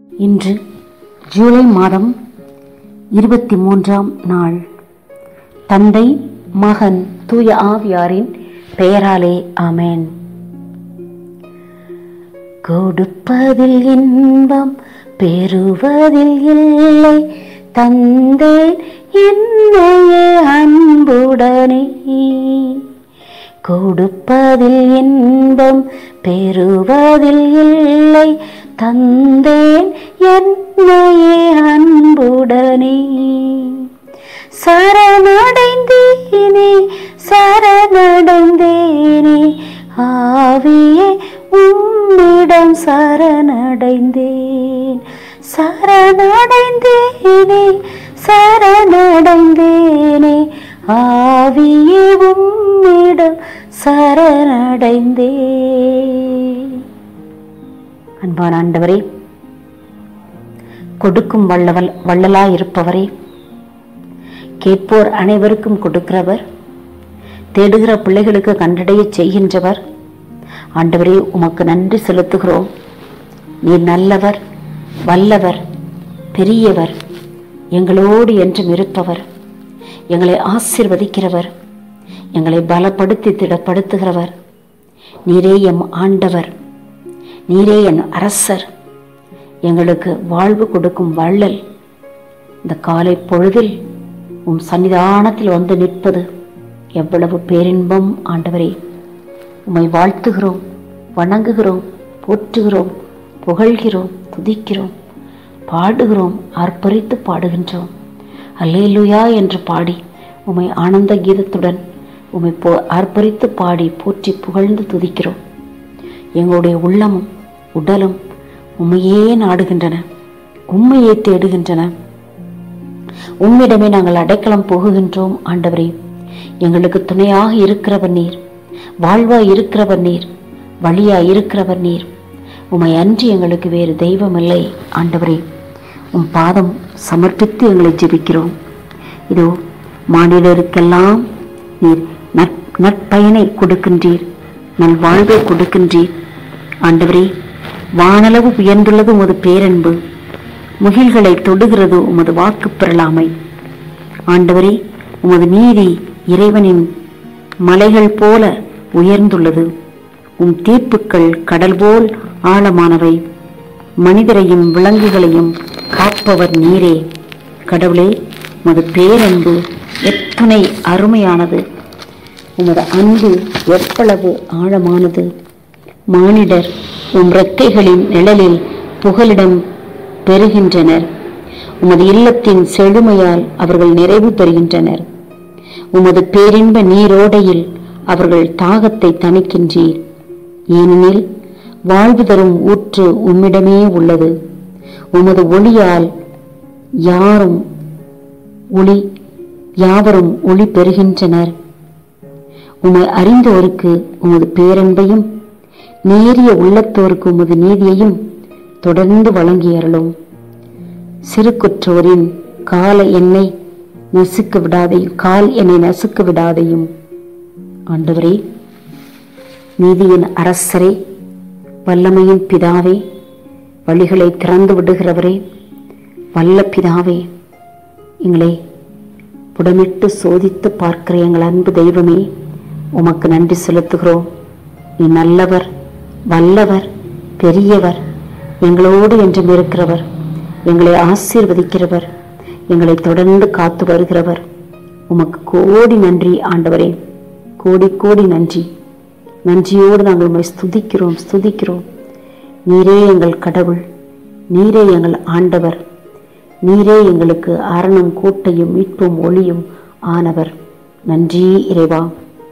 இன்று ஜூலை மாதம் இருபத்தி மூன்றாம் நாள் தந்தை மகன் தூய ஆவியாரின் பெயராலே ஆமென் கொடுப்பதில் இன்பம் பெறுவதில் இல்லை தந்தேன் என்னையே அன்புடனே கொடுப்பதில் இன்பம் பெறுவதில் இல்லை தந்தேன் என்னையே அன்புடனே சரணடைந்தேனே சரணடைந்தேனே ஆவியே உம்மிடம் சரணடைந்தேன் சரணடைந்தேனே சரணடைந்தேனே ஆவியே உம்மிடம் சரணடைந்தேன் அன்பான ஆண்டவரே கொடுக்கும் வல்லவல் வள்ளலாயிருப்பவரே கேட்போர் அனைவருக்கும் கொடுக்கிறவர் தேடுகிற பிள்ளைகளுக்கு கண்டடைய செய்கின்றவர் ஆண்டவரே உமக்கு நன்றி செலுத்துகிறோம் நீர் நல்லவர் வல்லவர் பெரியவர் எங்களோடு என்றும் இருப்பவர் எங்களை ஆசிர்வதிக்கிறவர் எங்களை பலப்படுத்தி திடப்படுத்துகிறவர் நீரே எம் ஆண்டவர் நீரே என் அரசர் எங்களுக்கு வாழ்வு கொடுக்கும் வள்ளல் இந்த காலை பொழுதில் உம் சன்னிதானத்தில் வந்து நிற்பது எவ்வளவு பேரின்பம் ஆண்டவரே உம்மை வாழ்த்துகிறோம் வணங்குகிறோம் போற்றுகிறோம் புகழ்கிறோம் துதிக்கிறோம் பாடுகிறோம் ஆர்ப்பரித்து பாடுகின்றோம் அல்லேலுயா என்று பாடி உம்மை ஆனந்த கீதத்துடன் உம்மை போ ஆர்ப்பரித்து பாடி போற்றி புகழ்ந்து துதிக்கிறோம் எங்களுடைய உள்ளமும் உடலும் உண்மையே நாடுகின்றன உண்மையை தேடுகின்றன உம்மிடமே நாங்கள் அடைக்கலம் போகுகின்றோம் ஆண்டவரே எங்களுக்கு துணையாக இருக்கிறவர் நீர் வாழ்வாய் இருக்கிறவர் நீர் வழியாய் இருக்கிறவர் நீர் உம்மை அன்றி எங்களுக்கு வேறு தெய்வம் இல்லை ஆண்டவரே உம் பாதம் சமர்ப்பித்து எங்களை ஜெபிக்கிறோம் இதோ மாநிலருக்கெல்லாம் நீர் நற் நற்பயனை கொடுக்கின்றீர் நல் வாழ்வை கொடுக்கின்றீர் ஆண்டவரே வானளவு உயர்ந்துள்ளது உமது பேரன்பு முகில்களை தொடுகிறது உமது வாக்கு பெறலாமை ஆண்டவரே உமது நீதி இறைவனின் மலைகள் போல உயர்ந்துள்ளது உம் தீர்ப்புக்கள் கடல் போல் ஆழமானவை மனிதரையும் விலங்குகளையும் காப்பவர் நீரே கடவுளே உமது பேரன்பு எத்தனை அருமையானது உமது அன்பு எவ்வளவு ஆழமானது மானிடர் உம் ரெக்கைகளின் நிழலில் புகலிடம் பெறுகின்றனர் உமது இல்லத்தின் செழுமையால் அவர்கள் நிறைவு பெறுகின்றனர் உமது பேரின்ப நீரோடையில் அவர்கள் தாகத்தை தணிக்கின்றீர் ஏனெனில் வாழ்வு தரும் ஊற்று உம்மிடமே உள்ளது உமது ஒளியால் யாரும் ஒளி யாவரும் ஒளி பெறுகின்றனர் உம்மை அறிந்தோருக்கு உமது பேரன்பையும் நேரிய உள்ளத்தோருக்கு உமது நீதியையும் தொடர்ந்து வழங்கி அருளும் சிறு குற்றோரின் கால என்னை நசுக்க விடாதையும் கால் என்னை நசுக்க விடாதையும் ஆண்டவரே நீதியின் அரசரே வல்லமையின் பிதாவே வழிகளை திறந்து விடுகிறவரே வல்ல பிதாவே எங்களை புடமிட்டு சோதித்து பார்க்கிற எங்கள் அன்பு தெய்வமே உமக்கு நன்றி செலுத்துகிறோம் நீ நல்லவர் வல்லவர் பெரியவர் எங்களோடு என்றும் இருக்கிறவர் எங்களை ஆசீர்வதிக்கிறவர் எங்களை தொடர்ந்து காத்து வருகிறவர் உமக்கு கோடி நன்றி ஆண்டவரே கோடி கோடி நன்றி நன்றியோடு நாங்கள் உண்மை ஸ்துதிக்கிறோம் ஸ்துதிக்கிறோம் நீரே எங்கள் கடவுள் நீரே எங்கள் ஆண்டவர் நீரே எங்களுக்கு அரணம் கூட்டையும் மீட்பும் ஒளியும் ஆனவர் நன்றி இறைவா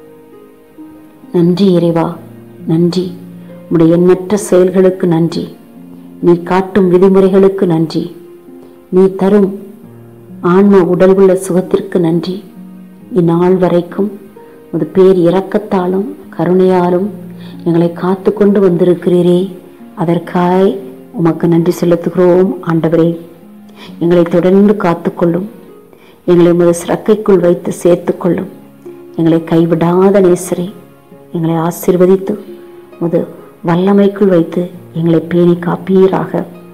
நன்றி இறைவா நன்றி உடைய எண்ணற்ற செயல்களுக்கு நன்றி நீ காட்டும் விதிமுறைகளுக்கு நன்றி நீ தரும் ஆன்ம உடல் உள்ள சுகத்திற்கு நன்றி இந்நாள் வரைக்கும் உமது பேர் இரக்கத்தாலும் கருணையாலும் எங்களை காத்து கொண்டு வந்திருக்கிறீரே அதற்காய் உமக்கு நன்றி செலுத்துகிறோம் ஆண்டவரே எங்களை தொடர்ந்து காத்துக்கொள்ளும் எங்களை உமது சிறக்கைக்குள் வைத்து சேர்த்துக்கொள்ளும் எங்களை கைவிடாத நேசரே எங்களை ஆசீர்வதித்து உமது வல்லமைக்குள் வைத்து எங்களை பேணி காப்பீராக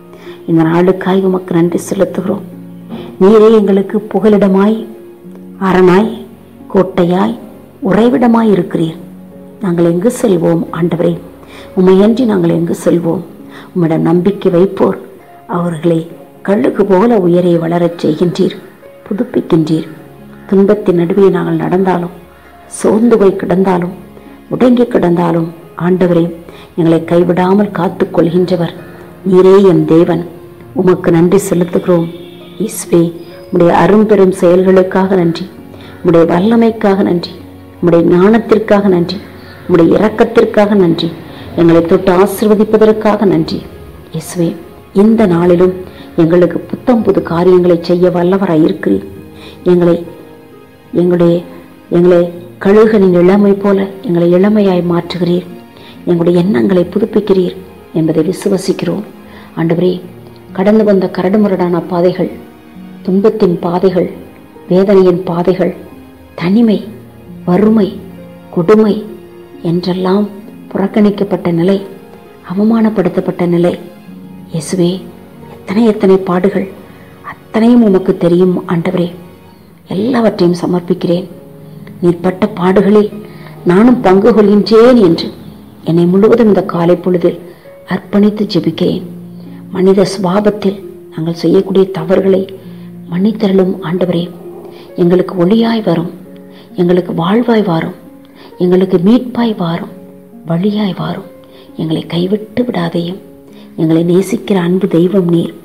இந்த நாளுக்காய் உமக்கு நன்றி செலுத்துகிறோம் நீரே எங்களுக்கு புகலிடமாய் அரணாய் கோட்டையாய் உறைவிடமாய் இருக்கிறீர் நாங்கள் எங்கு செல்வோம் ஆண்டவரே உமையன்றி நாங்கள் எங்கு செல்வோம் உம்மிடம் நம்பிக்கை வைப்போர் அவர்களை கழுகு போல உயரே வளரச் செய்கின்றீர் புதுப்பிக்கின்றீர் துன்பத்தின் நடுவே நாங்கள் நடந்தாலும் சோர்ந்து போய் கிடந்தாலும் முடங்கி கிடந்தாலும் ஆண்டவரே எங்களை கைவிடாமல் காத்துக் கொள்கின்றவர் நீரே என் தேவன் உமக்கு நன்றி செலுத்துகிறோம் ஈஸ்வே உடைய அரும்பெரும் செயல்களுக்காக நன்றி உடைய வல்லமைக்காக நன்றி உடைய ஞானத்திற்காக நன்றி உடைய இரக்கத்திற்காக நன்றி எங்களை தொட்டு ஆசிர்வதிப்பதற்காக நன்றி இயேசுவே இந்த நாளிலும் எங்களுக்கு புத்தம் புது காரியங்களை செய்ய வல்லவராய் இருக்கிறீர் எங்களை எங்களுடைய எங்களை கழுகனின் இளமை போல எங்களை இளமையாய் மாற்றுகிறீர் எங்களுடைய எண்ணங்களை புதுப்பிக்கிறீர் என்பதை விசுவசிக்கிறோம் ஆண்டவரே கடந்து வந்த கரடுமுரடான பாதைகள் துன்பத்தின் பாதைகள் வேதனையின் பாதைகள் தனிமை வறுமை கொடுமை என்றெல்லாம் புறக்கணிக்கப்பட்ட நிலை அவமானப்படுத்தப்பட்ட நிலை இயேசுவே எத்தனை எத்தனை பாடுகள் அத்தனையும் உமக்கு தெரியும் ஆண்டவரே எல்லாவற்றையும் சமர்ப்பிக்கிறேன் நீர் பட்ட பாடுகளில் நானும் பங்கு கொள்கின்றேன் என்று என்னை முழுவதும் இந்த காலை பொழுதில் அர்ப்பணித்து ஜெபிக்கிறேன் மனித சுபாவத்தில் நாங்கள் செய்யக்கூடிய தவறுகளை மன்னித்தருளும் ஆண்டவரே எங்களுக்கு ஒளியாய் வரும் எங்களுக்கு வாழ்வாய் வாரும் எங்களுக்கு மீட்பாய் வாரும் வழியாய் வாரும் எங்களை கைவிட்டு விடாதேயும் எங்களை நேசிக்கிற அன்பு தெய்வம் நீர்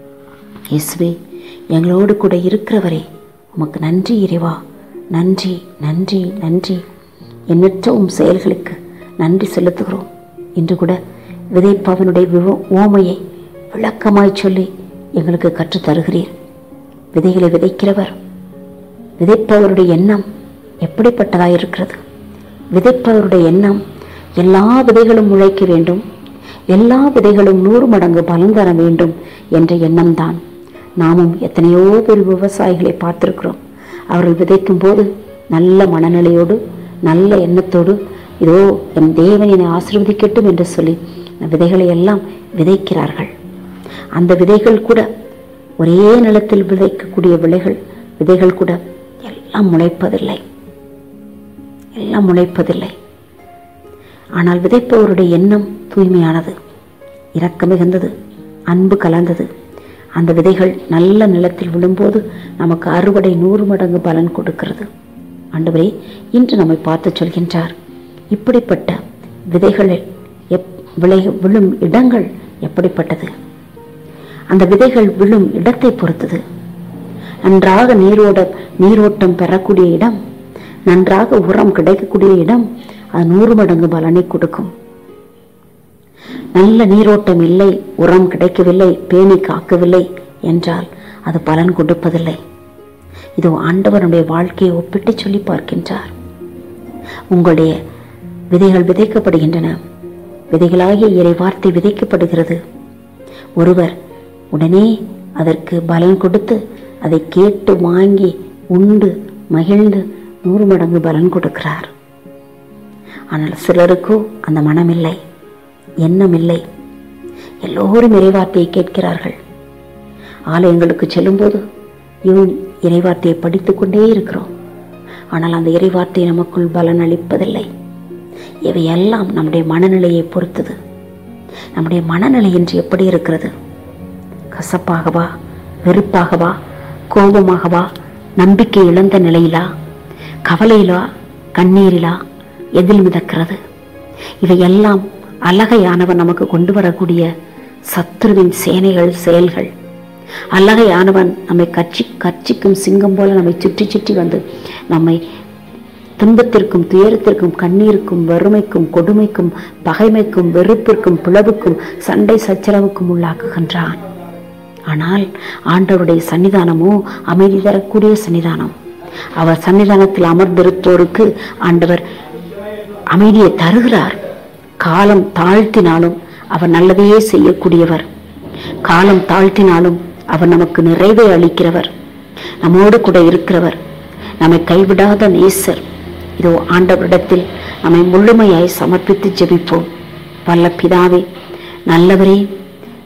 இயேசுவே எங்களோடு கூட இருக்கிறவரே உமக்கு நன்றி இறைவா நன்றி நன்றி நன்றி எண்ணற்ற உம் செயல்களுக்கு நன்றி செலுத்துகிறோம் இன்று கூட விதைப்பவனுடைய விவ- ஓமையை விளக்கமாய் சொல்லி எங்களுக்கு கற்றுத் தருகிறீர் விதைகளை விதைக்கிறவர் விதைப்பவருடைய எண்ணம் எப்படிப்பட்டதாய் இருக்கிறது விதைப்பவருடைய எண்ணம் எல்லா விதைகளும் முளைக்க வேண்டும் எல்லா விதைகளும் நூறு மடங்கு பலன் தர வேண்டும் என்ற எண்ணம்தான் நாமும் எத்தனையோ பேர் விவசாயிகளை பார்த்திருக்கிறோம் அவர்கள் விதைக்கும் போது நல்ல மனநிலையோடு நல்ல எண்ணத்தோடு இதோ என் தேவன் என்னை ஆசீர்வதிக்கட்டும் என்று சொல்லி அந்த விதைகளை எல்லாம் விதைக்கிறார்கள் அந்த விதைகள் கூட ஒரே நிலத்தில் விதைக்கக்கூடிய விளைகள் விதைகள் கூட எல்லாம் முளைப்பதில்லை எல்லாம் முளைப்பதில்லை ஆனால் விதைப்பவருடைய எண்ணம் தூய்மையானது இரக்கம் மிகுந்தது அன்பு கலந்தது அந்த விதைகள் நல்ல நிலத்தில் விழும்போது நமக்கு அறுவடை நூறு மடங்கு பலன் கொடுக்கிறது ஆண்டவரே இன்று நம்மை பார்த்து சொல்கின்றார் இப்படிப்பட்ட விதைகளில் எப் விளை விழும் இடங்கள் எப்படிப்பட்டது அந்த விதைகள் விழும் இடத்தை பொறுத்தது நன்றாக நீரோட நீரோட்டம் பெறக்கூடிய இடம் நன்றாக உரம் கிடைக்கக்கூடிய இடம் அது நூறு மடங்கு பலனை கொடுக்கும் நல்ல நீரோட்டம் இல்லை உரம் கிடைக்கவில்லை பேணி காக்கவில்லை என்றால் அது பலன் கொடுப்பதில்லை இதோ ஆண்டவனுடைய வாழ்க்கையை ஒப்பிட்டு சொல்லி பார்க்கின்றார் உங்களுடைய விதைகள் விதைக்கப்படுகின்றன விதைகளாகிய இறை வார்த்தை விதைக்கப்படுகிறது ஒருவர் உடனே அதற்கு பலன் கொடுத்து அதை கேட்டு வாங்கி உண்டு மகிழ்ந்து நூறு மடங்கு பலன் கொடுக்கிறார் ஆனால் சிலருக்கோ அந்த மனம் இல்லை எண்ணம் இல்லை எல்லோரும் இறைவார்த்தையை கேட்கிறார்கள் ஆலயங்களுக்கு செல்லும்போது இவன் இறைவார்த்தையை படித்துக் கொண்டே இருக்கிறோம் ஆனால் அந்த இறைவார்த்தை நமக்குள் பலன் அளிப்பதில்லை இவையெல்லாம் நம்முடைய மனநிலையை பொறுத்தது நம்முடைய மனநிலை இன்று எப்படி இருக்கிறது கசப்பாகவா வெறுப்பாகவா கோபமாகவா நம்பிக்கை இழந்த நிலையிலா கவலையிலா கண்ணீரிலா எதில் மிதக்கிறது இவையெல்லாம் அழகையானவன் நமக்கு கொண்டு வரக்கூடிய சத்துருவின் சேனைகள் செயல்கள் அழகையானவன் நம்மை கட்சி கட்சிக்கும் சிங்கம் போல நம்மை சுற்றி சுற்றி வந்து நம்மை துன்பத்திற்கும் துயரத்திற்கும் கண்ணீருக்கும் வறுமைக்கும் கொடுமைக்கும் பகைமைக்கும் வெறுப்பிற்கும் பிளவுக்கும் சண்டை சச்சரவுக்கும் உள்ளாக்குகின்றான் ஆனால் ஆண்டவருடைய சன்னிதானமோ அமைதி தரக்கூடிய சன்னிதானம் அவர் சன்னிதானத்தில் அமர்ந்திருப்போருக்கு ஆண்டவர் அமைதியை தருகிறார் காலம் தாழ்த்தினாலும் அவர் நல்லதையே செய்யக்கூடியவர் காலம் தாழ்த்தினாலும் அவர் நமக்கு நிறைவை அளிக்கிறவர் நம்மோடு கூட இருக்கிறவர் நம்மை கைவிடாத நேசர் இதோ ஆண்டவரிடத்தில் நம்மை முழுமையாய் சமர்ப்பித்து ஜெபிப்போம் வல்ல பிதாவே நல்லவரே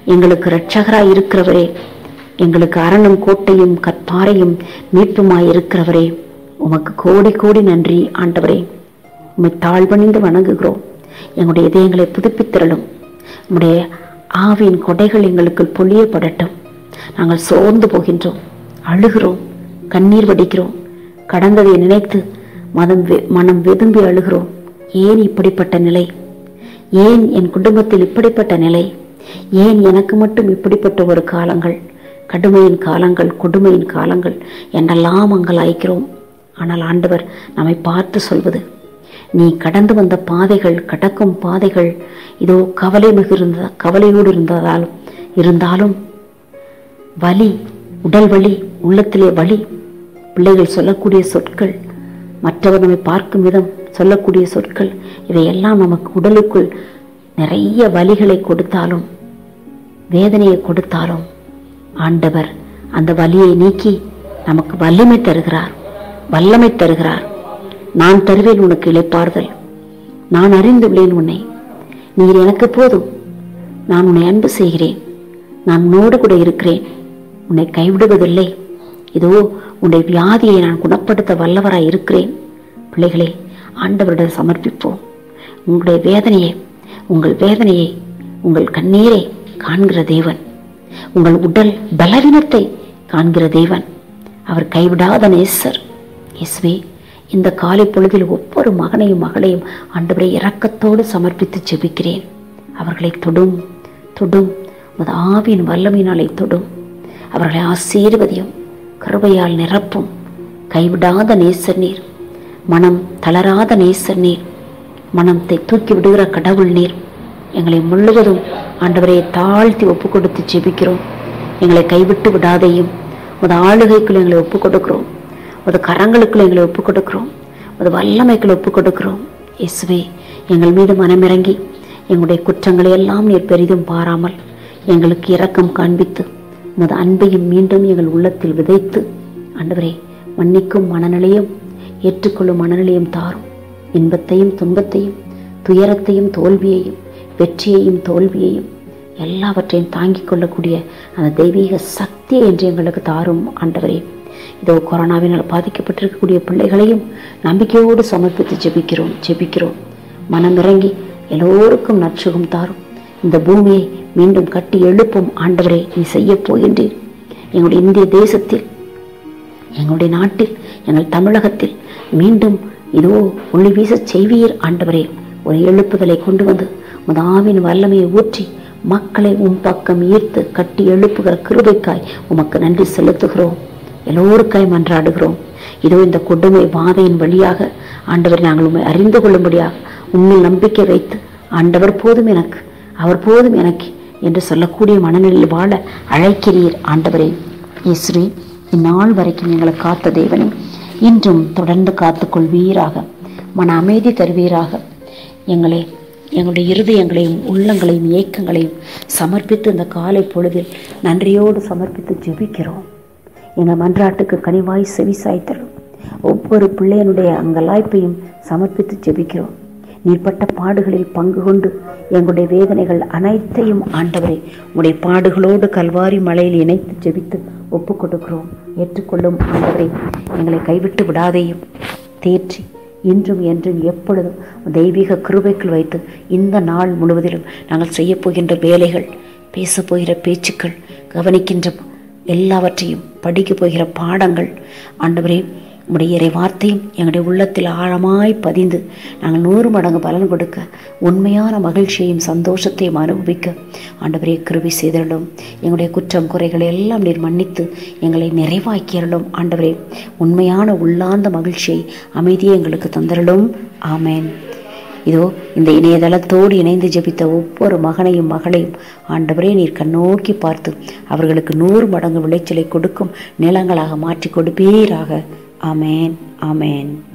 எங்களுக்கு இரட்சகராய் இருக்கிறவரே எங்களுக்கு அரணும் கோட்டையும் கற்பாறையும் மீட்புமாய் இருக்கிறவரே உமக்கு கோடி கோடி நன்றி ஆண்டவரே உம்மை தாழ்வணிந்து வணங்குகிறோம் எங்களுடைய இதயங்களை புதுப்பித்திரளும் உம்முடைய ஆவியின் கொடைகள் எங்களுக்கு பொழியப்படட்டும் நாங்கள் சோர்ந்து போகின்றோம் அழுகிறோம் கண்ணீர் வடிக்கிறோம் கடந்ததை நினைத்து மதம் வெ- மனம் வெதும்பி அழுகிறோம் ஏன் இப்படிப்பட்ட நிலை ஏன் என் குடும்பத்தில் இப்படிப்பட்ட நிலை ஏன் எனக்கு மட்டும் இப்படிப்பட்ட ஒரு காலங்கள் கடுமையின் காலங்கள் கொடுமையின் காலங்கள் என்றெல்லாம் அங்கலாய்க்கிறோம் ஆனால் ஆண்டவர் நம்மை பார்த்து சொல்வது நீ கடந்து வந்த பாதைகள் கடக்கும் பாதைகள் இதோ கவலை மிகுந்த கவலையோடு இருந்ததாலும் இருந்தாலும் வலி உடல் வலி உள்ளத்திலே வலி பிள்ளைகள் சொல்லக்கூடிய சொற்கள் மற்றவர் நம்மை பார்க்கும் விதம் சொல்லக்கூடிய சொற்கள் இவையெல்லாம் நமக்கு உடலுக்குள் நிறைய வலிகளை கொடுத்தாலும் வேதனையை கொடுத்தாலும் ஆண்டவர் அந்த வலியை நீக்கி நமக்கு வல்லமை தருகிறார் வல்லமை தருகிறார் நான் தருவேன் உனக்கு இளைப்பாறுதல் நான் அறிந்துள்ளேன் உன்னை நீர் எனக்கு போதும் நான் உன்னை அன்பு செய்கிறேன் நான் உன்னோடு கூட இருக்கிறேன் உன்னை கைவிடுவதில்லை இதோ உன்னுடைய வியாதியை நான் குணப்படுத்த வல்லவராய் இருக்கிறேன் பிள்ளைகளே ஆண்டவரிடம் சமர்ப்பிப்போம் உங்களுடைய வேதனையை உங்கள் வேதனையை உங்கள் கண்ணீரை காண்கிற தேவன் உங்கள் உடல் பலவீனத்தை காண்கிற தேவன் அவர் கைவிடாத நேசர் இயேசுவே இந்த காலை பொழுதில் ஒவ்வொரு மகனையும் மகளையும் ஆண்டவரை இரக்கத்தோடு சமர்ப்பித்து ஜெபிக்கிறேன் அவர்களை தொடும் தொடும் உமது ஆவியின் வல்லமையினாலே தொடும் அவர்களை ஆசீர்வதியும் கருவையால் நிரப்பும் கைவிடாத நேசர் நீர் மனம் தளராத நேசர் நீர் மனத்தை தூக்கி விடுகிற கடவுள் நீர் எங்களை முழுவதும் ஆண்டவரை தாழ்த்தி ஒப்பு கொடுத்து ஜெபிக்கிறோம் எங்களை கைவிட்டு விடாதையும் உமது ஆளுகைக்குள் எங்களை ஒப்பு கொடுக்கிறோம் உமது கரங்களுக்குள் எங்களை ஒப்பு கொடுக்கிறோம் உமது வல்லமைக்குள் ஒப்பு கொடுக்கிறோம் இயேசுவே எங்கள் மீது மனமிறங்கி எங்களுடைய குற்றங்களை எல்லாம் நீர் பெரிதும் பாராமல் எங்களுக்கு இரக்கம் காண்பித்து உமது அன்பையும் மீண்டும் எங்கள் உள்ளத்தில் விதைத்து ஆண்டவரே மன்னிக்கும் மனநிலையும் ஏற்றுக்கொள்ளும் மனநிலையும் தாரும் இன்பத்தையும் துன்பத்தையும் துயரத்தையும் தோல்வியையும் வெற்றியையும் தோல்வியையும் எல்லாவற்றையும் தாங்கிக் கொள்ளக்கூடிய அந்த தெய்வீக சக்தியை என்று எங்களுக்கு தாரும் ஆண்டவரே இதோ கொரோனாவினால் பாதிக்கப்பட்டிருக்கக்கூடிய பிள்ளைகளையும் நம்பிக்கையோடு சமர்ப்பித்து ஜெபிக்கிறோம் ஜெபிக்கிறோம் மனம் இறங்கி எல்லோருக்கும் நற்சுகம் தாரும் இந்த பூமியை மீண்டும் கட்டி எழுப்பும் ஆண்டவரை நீ செய்யப் போகின்றீர் எங்களுடைய இந்திய தேசத்தில் எங்களுடைய நாட்டில் எங்கள் தமிழகத்தில் மீண்டும் இதோ ஒளி வீச செய்வீர் ஆண்டவரே ஒரு எழுப்புதலை கொண்டு வந்து முதாவின் வல்லமையை ஊற்றி மக்களை உம் பக்கம் ஈர்த்து கட்டி எழுப்புகிற கிருபைக்காய் உமக்கு நன்றி செலுத்துகிறோம் எல்லோருக்காய் மன்றாடுகிறோம் இதோ இந்த கொடுமை வாதையின் வழியாக ஆண்டவரை நாங்கள் உண்மை அறிந்து கொள்ளும்படியாக உண்மையில் நம்பிக்கை வைத்து ஆண்டவர் போதும் எனக்கு அவர் போதும் எனக்கு என்று சொல்லக்கூடிய மனநிலையில் வாழ அழைக்கிறீர் ஆண்டவரே இயேசுவே இந்நாள் வரைக்கும் எங்களை காத்த தேவனே இன்றும் தொடர்ந்து காத்துக்கொள்வீராக மன அமைதி தருவீராக எங்களை எங்களுடைய இருதயங்களையும் உள்ளங்களையும் ஏக்கங்களையும் சமர்ப்பித்து இந்த காலை பொழுதில் நன்றியோடு சமர்ப்பித்து ஜெபிக்கிறோம் எங்கள் மன்றாட்டுக்கு கனிவாய் செவிசாய்த்தரும் ஒவ்வொரு பிள்ளையனுடைய அங்கலாய்ப்பையும் சமர்ப்பித்து ஜெபிக்கிறோம் நீர்ப்பட்ட பாடுகளில் பங்கு கொண்டு எங்களுடைய வேதனைகள் அனைத்தையும் ஆண்டவரை உடைய பாடுகளோடு கல்வாரி மலையில் இணைத்து ஜெபித்து ஒப்பு கொடுக்கிறோம் ஏற்றுக்கொள்ளும் ஆண்டவரை எங்களை கைவிட்டு விடாதேயும் தேற்றி இன்றும் என்றும் எப்பொழுதும் தெய்வீக கிருபைக்குள் வைத்து இந்த நாள் முழுவதிலும் நாங்கள் செய்யப் போகின்ற வேலைகள் பேசப் போகிற பேச்சுக்கள் கவனிக்கின்ற எல்லாவற்றையும் படிக்கப் போகிற பாடங்கள் ஆண்டவரே உடைய இறை வார்த்தையும் எங்களுடைய உள்ளத்தில் ஆழமாய் பதிந்து நாங்கள் நூறு மடங்கு பலன் கொடுக்க உண்மையான மகிழ்ச்சியையும் சந்தோஷத்தையும் அனுபவிக்க ஆண்டவரே கிருபி செய்தருளும் எங்களுடைய குற்றம் குறைகளை எல்லாம் நீர் மன்னித்து எங்களை நிறைவாக்கியருளும் ஆண்டவரே உண்மையான உள்ளார்ந்த மகிழ்ச்சியை அமைதியை எங்களுக்கு தந்தருளும் ஆமேன் இதோ இந்த இணையதளத்தோடு இணைந்து ஜெபித்த ஒவ்வொரு மகனையும் மகளையும் ஆண்டவரே நீர் கண்ணோக்கி பார்த்து அவர்களுக்கு நூறு மடங்கு விளைச்சலை கொடுக்கும் நிலங்களாக மாற்றி கொடுப்பீராக ஆமேன் ஆமேன்